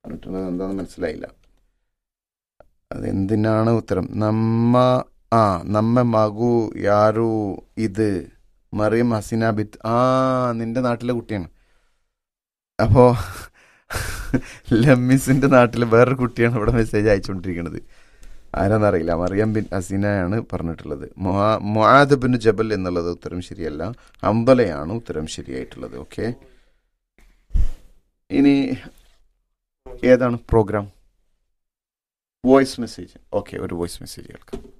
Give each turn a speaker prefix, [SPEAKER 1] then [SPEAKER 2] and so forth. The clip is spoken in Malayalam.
[SPEAKER 1] പറഞ്ഞിട്ടുള്ളത് എന്താണെന്ന് മനസ്സിലായില്ല അതെന്തിനാണ് ഉത്തരം നമ്മ ആ നമ്മ മകു യാരു ഇത് മറിയം ഹസീന ബിത്ത് ആ നിന്റെ നാട്ടിലെ കുട്ടിയാണ് അപ്പോ ലമ്മിസിന്റെ നാട്ടിലെ വേറൊരു കുട്ടിയാണ് ഇവിടെ മെസ്സേജ് അയച്ചുകൊണ്ടിരിക്കുന്നത് ആരാന്നറിയില്ല മറിയം ബിൻ ഹസീനയാണ് പറഞ്ഞിട്ടുള്ളത് മുആദ് ബിൻ ജബൽ എന്നുള്ളത് ഉത്തരം ശരിയല്ല അമ്പലയാണ് ഉത്തരം ശരിയായിട്ടുള്ളത് ഓക്കെ ഇനി ഏതാണ് പ്രോഗ്രാം വോയിസ് മെസ്സേജ് ഓക്കെ ഒരു വോയിസ് മെസ്സേജ് കേൾക്കാം